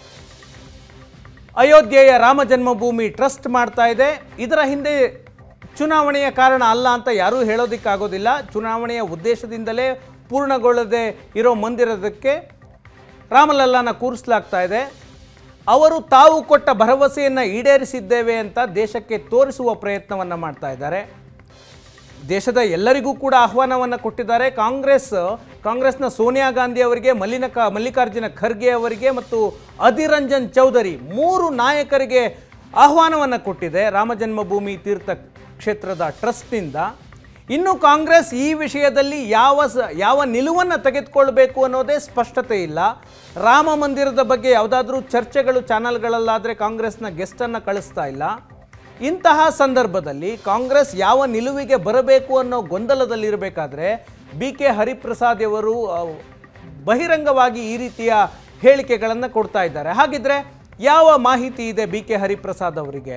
ಅಯೋಧ್ಯೆಯ ರಾಮ ಜನ್ಮಭೂಮಿ ಟ್ರಸ್ಟ್ ಮಾಡ್ತಾ ಇದೆ ಇದರ ಹಿಂದೆ ಚುನಾವಣೆಯ ಕಾರಣ ಅಲ್ಲ ಅಂತ ಯಾರೂ ಹೇಳೋದಕ್ಕಾಗೋದಿಲ್ಲ ಚುನಾವಣೆಯ ಉದ್ದೇಶದಿಂದಲೇ ಪೂರ್ಣಗೊಳ್ಳದೆ ಇರೋ ಮಂದಿರದಕ್ಕೆ ರಾಮಲಲ್ಲಾನ ಕೂರಿಸಲಾಗ್ತಾ ಇದೆ ಅವರು ತಾವು ಕೊಟ್ಟ ಭರವಸೆಯನ್ನು ಈಡೇರಿಸಿದ್ದೇವೆ ಅಂತ ದೇಶಕ್ಕೆ ತೋರಿಸುವ ಪ್ರಯತ್ನವನ್ನು ಮಾಡ್ತಾ ಇದ್ದಾರೆ ದೇಶದ ಎಲ್ಲರಿಗೂ ಕೂಡ ಆಹ್ವಾನವನ್ನು ಕೊಟ್ಟಿದ್ದಾರೆ ಕಾಂಗ್ರೆಸ್ ಕಾಂಗ್ರೆಸ್ನ ಸೋನಿಯಾ ಗಾಂಧಿ ಅವರಿಗೆ ಮಲ್ಲಿನಕ ಮಲ್ಲಿಕಾರ್ಜುನ ಖರ್ಗೆ ಅವರಿಗೆ ಮತ್ತು ಅಧಿರ್ ರಂಜನ್ ಚೌಧರಿ ಮೂರು ನಾಯಕರಿಗೆ ಆಹ್ವಾನವನ್ನು ಕೊಟ್ಟಿದೆ ರಾಮಜನ್ಮಭೂಮಿ ತೀರ್ಥ ಕ್ಷೇತ್ರದ ಟ್ರಸ್ಟ್ನಿಂದ ಇನ್ನು ಕಾಂಗ್ರೆಸ್ ಈ ವಿಷಯದಲ್ಲಿ ಯಾವ ಸ ಯಾವ ನಿಲುವನ್ನು ತೆಗೆದುಕೊಳ್ಬೇಕು ಅನ್ನೋದೇ ಸ್ಪಷ್ಟತೆ ಇಲ್ಲ ರಾಮ ಮಂದಿರದ ಬಗ್ಗೆ ಯಾವುದಾದ್ರೂ ಚರ್ಚೆಗಳು ಚಾನಲ್ಗಳಲ್ಲಾದರೆ ಕಾಂಗ್ರೆಸ್ನ ಗೆಸ್ಟನ್ನು ಕಳಿಸ್ತಾ ಇಲ್ಲ ಇಂತಹ ಸಂದರ್ಭದಲ್ಲಿ ಕಾಂಗ್ರೆಸ್ ಯಾವ ನಿಲುವಿಗೆ ಬರಬೇಕು ಅನ್ನೋ ಗೊಂದಲದಲ್ಲಿರಬೇಕಾದ್ರೆ ಬಿ ಕೆ ಹರಿಪ್ರಸಾದ್ ಅವರು ಆ, ಬಹಿರಂಗವಾಗಿ ಈ ರೀತಿಯ ಹೇಳಿಕೆಗಳನ್ನು ಕೊಡ್ತಾ ಇದ್ದಾರೆ ಹಾಗಿದ್ರೆ ಯಾವ ಮಾಹಿತಿ ಇದೆ ಬಿ ಕೆ ಹರಿಪ್ರಸಾದ್ ಅವರಿಗೆ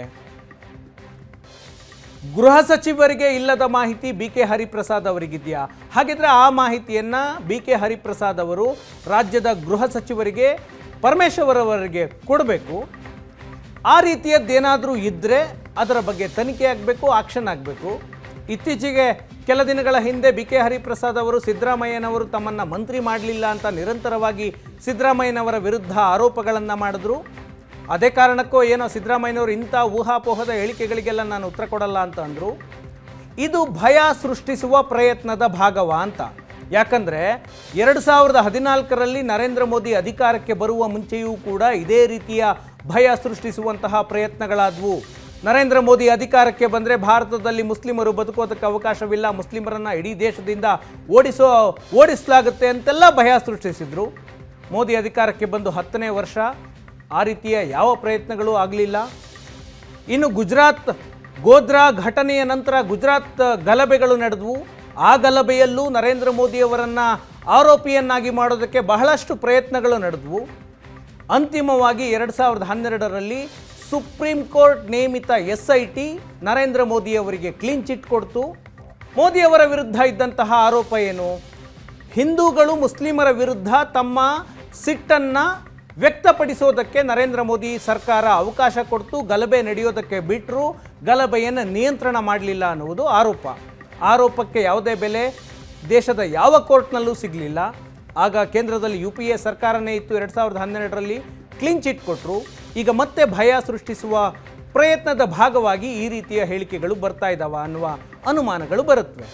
ಗೃಹ ಸಚಿವರಿಗೆ ಇಲ್ಲದ ಮಾಹಿತಿ ಬಿ ಕೆ ಹರಿಪ್ರಸಾದ್ ಅವರಿಗಿದೆಯಾ ಹಾಗಿದ್ರೆ ಆ ಮಾಹಿತಿಯನ್ನು ಬಿ ಕೆ ಹರಿಪ್ರಸಾದ್ ಅವರು ರಾಜ್ಯದ ಗೃಹ ಸಚಿವರಿಗೆ ಪರಮೇಶ್ವರ್ ಅವರಿಗೆ ಕೊಡಬೇಕು ಆ ರೀತಿಯದ್ದೇನಾದರೂ ಇದ್ದರೆ ಅದರ ಬಗ್ಗೆ ತನಿಖೆ ಆಗಬೇಕು ಆಕ್ಷನ್ ಆಗಬೇಕು ಇತ್ತೀಚೆಗೆ ಕೆಲ ದಿನಗಳ ಹಿಂದೆ ಬಿ ಕೆ ಹರಿಪ್ರಸಾದ್ ಅವರು ಸಿದ್ದರಾಮಯ್ಯನವರು ತಮ್ಮನ್ನು ಮಂತ್ರಿ ಮಾಡಲಿಲ್ಲ ಅಂತ ನಿರಂತರವಾಗಿ ಸಿದ್ದರಾಮಯ್ಯನವರ ವಿರುದ್ಧ ಆರೋಪಗಳನ್ನು ಮಾಡಿದ್ರು ಅದೇ ಕಾರಣಕ್ಕೋ ಏನೋ ಸಿದ್ದರಾಮಯ್ಯನವರು ಇಂಥ ಊಹಾಪೋಹದ ಹೇಳಿಕೆಗಳಿಗೆಲ್ಲ ನಾನು ಉತ್ತರ ಕೊಡಲ್ಲ ಅಂತ ಅಂದರು ಇದು ಭಯ ಸೃಷ್ಟಿಸುವ ಪ್ರಯತ್ನದ ಭಾಗವ ಅಂತ ಯಾಕಂದರೆ ಎರಡು ಸಾವಿರದ ಹದಿನಾಲ್ಕರಲ್ಲಿ ನರೇಂದ್ರ ಮೋದಿ ಅಧಿಕಾರಕ್ಕೆ ಬರುವ ಮುಂಚೆಯೂ ಕೂಡ ಇದೇ ರೀತಿಯ ಭಯ ಸೃಷ್ಟಿಸುವಂತಹ ಪ್ರಯತ್ನಗಳಾದವು ನರೇಂದ್ರ ಮೋದಿ ಅಧಿಕಾರಕ್ಕೆ ಬಂದರೆ ಭಾರತದಲ್ಲಿ ಮುಸ್ಲಿಮರು ಬದುಕೋದಕ್ಕೆ ಅವಕಾಶವಿಲ್ಲ ಮುಸ್ಲಿಮರನ್ನು ಇಡೀ ದೇಶದಿಂದ ಓಡಿಸೋ ಓಡಿಸಲಾಗುತ್ತೆ ಅಂತೆಲ್ಲ ಭಯ ಸೃಷ್ಟಿಸಿದ್ರು ಮೋದಿ ಅಧಿಕಾರಕ್ಕೆ ಬಂದು ಹತ್ತನೇ ವರ್ಷ ಆ ರೀತಿಯ ಯಾವ ಪ್ರಯತ್ನಗಳೂ ಆಗಲಿಲ್ಲ ಇನ್ನು ಗುಜರಾತ್ ಗೋಧ್ರಾ ಘಟನೆಯ ನಂತರ ಗುಜರಾತ್ ಗಲಭೆಗಳು ನಡೆದವು ಆ ಗಲಭೆಯಲ್ಲೂ ನರೇಂದ್ರ ಮೋದಿಯವರನ್ನು ಆರೋಪಿಯನ್ನಾಗಿ ಮಾಡೋದಕ್ಕೆ ಬಹಳಷ್ಟು ಪ್ರಯತ್ನಗಳು ನಡೆದವು ಅಂತಿಮವಾಗಿ ಎರಡು ಸಾವಿರದ ಹನ್ನೆರಡರಲ್ಲಿ ಸುಪ್ರೀಂ ಕೋರ್ಟ್ ನೇಮಿತ ಎಸ್ ಐ ಟಿ ನರೇಂದ್ರ ಮೋದಿಯವರಿಗೆ ಕ್ಲೀನ್ ಚಿಟ್ ಕೊಡ್ತು ಮೋದಿಯವರ ವಿರುದ್ಧ ಇದ್ದಂತಹ ಆರೋಪ ಏನು ಹಿಂದೂಗಳು ಮುಸ್ಲಿಮರ ವಿರುದ್ಧ ತಮ್ಮ ಸಿಟ್ಟನ್ನು ವ್ಯಕ್ತಪಡಿಸೋದಕ್ಕೆ ನರೇಂದ್ರ ಮೋದಿ ಸರ್ಕಾರ ಅವಕಾಶ ಕೊಡ್ತು ಗಲಭೆ ನಡೆಯೋದಕ್ಕೆ ಬಿಟ್ಟರು ಗಲಭೆಯನ್ನು ನಿಯಂತ್ರಣ ಮಾಡಲಿಲ್ಲ ಅನ್ನುವುದು ಆರೋಪ ಆರೋಪಕ್ಕೆ ಯಾವುದೇ ಬೆಲೆ ದೇಶದ ಯಾವ ಕೋರ್ಟ್ನಲ್ಲೂ ಸಿಗಲಿಲ್ಲ ಆಗ ಕೇಂದ್ರದಲ್ಲಿ ಯು ಪಿ ಎ ಸರ್ಕಾರನೇ ಇತ್ತು ಎರಡು ಸಾವಿರದ ಹನ್ನೆರಡರಲ್ಲಿ ಕ್ಲೀನ್ ಚಿಟ್ ಕೊಟ್ಟರು ಈಗ ಮತ್ತೆ ಭಯ ಸೃಷ್ಟಿಸುವ ಪ್ರಯತ್ನದ ಭಾಗವಾಗಿ ಈ ರೀತಿಯ ಹೇಳಿಕೆಗಳು ಬರ್ತಾ ಇದ್ದಾವ ಅನ್ನುವ ಅನುಮಾನಗಳು ಬರುತ್ತವೆ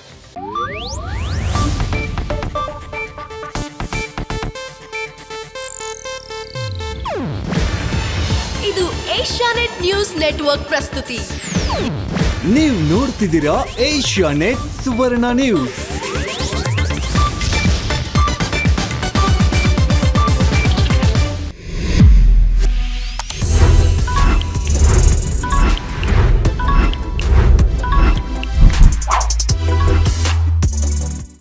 ಇದು ಏಷ್ಯಾನೆಟ್ ನ್ಯೂಸ್ ನೆಟ್ವರ್ಕ್ ಪ್ರಸ್ತುತಿ ನೀವು ನೋಡ್ತಿದ್ದೀರಾ ಏಷ್ಯಾ ನೆಟ್ ಸುವರ್ಣ ನ್ಯೂಸ್